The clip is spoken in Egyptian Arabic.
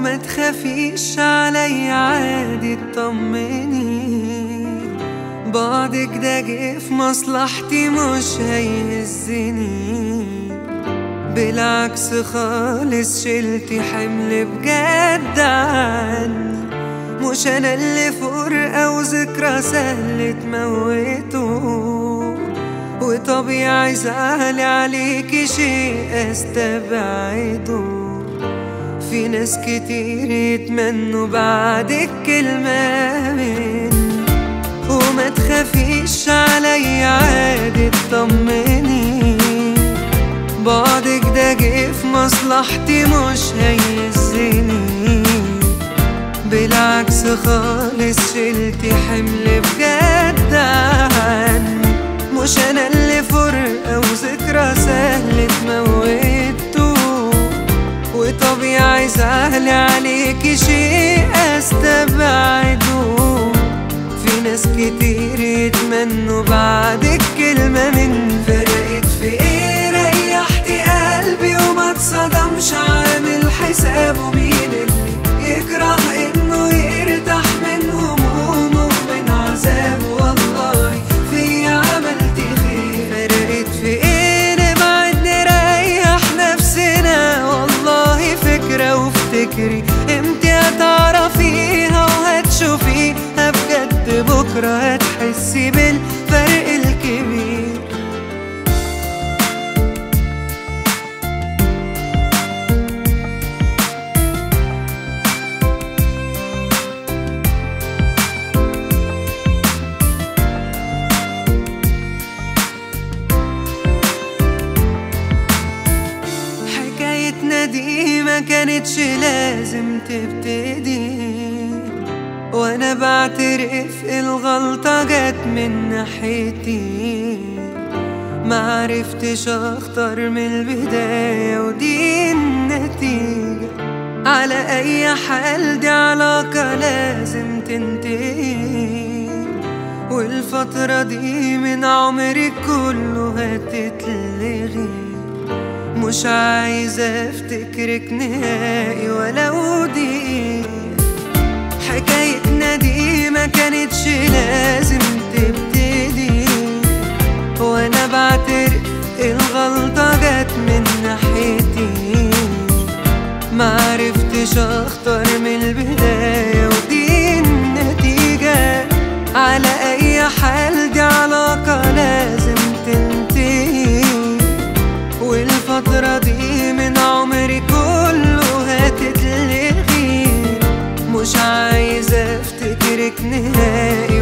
وما تخافيش علي عادي اطمني بعدك ده جه في مصلحتي مش هيهزني بالعكس خالص شلتي حمل بجد عني مش انا اللي فرقة وذكرى سهل تموته وطبيعي زعلي عليكي شيء استبعده في ناس كتير يتمنوا بعدك كلمة مني وما تخافيش علي عادي اطمني بعدك ده جه في مصلحتي مش هيهزني بالعكس خالص شلتي حمل بجد عني مش انا اللي فرقة وذكرى سهل تموته وطبيعي زعلي عليكي شيء استبعده في ناس كتير يتمنوا بعدك كلمة من فرقت في ايه ريحتي قلبي وما اتصدمش عامل حسابه مين اللي يكره انه يرتاح من همومه ومن عذابه والله في عملتي خير فرقت في ايه نبعد نريح نفسنا والله فكرة وافتكري امتى هتعرفيها وهتشوفيها بجد بكرة هتحسي بالفرق الكبير حكايتنا دي ما كانتش لازم تبتدي وانا بعترف الغلطة جت من ناحيتي ما عرفتش اختار من البداية ودي النتيجة على اي حال دي علاقة لازم تنتهي والفترة دي من عمري كله هتتلغي مش عايزة افتكرك نهائي ولو دقيقة حكايتنا دي ما كانتش لازم تبتدي وانا بعترف الغلطة جت من ناحيتي ما عرفتش اختار من البداية ودي النتيجة على اي حال دي علاقة لازم تنتهي والفترة دي من عمري كله هتتلغي مش عايزة افتكرك نهائي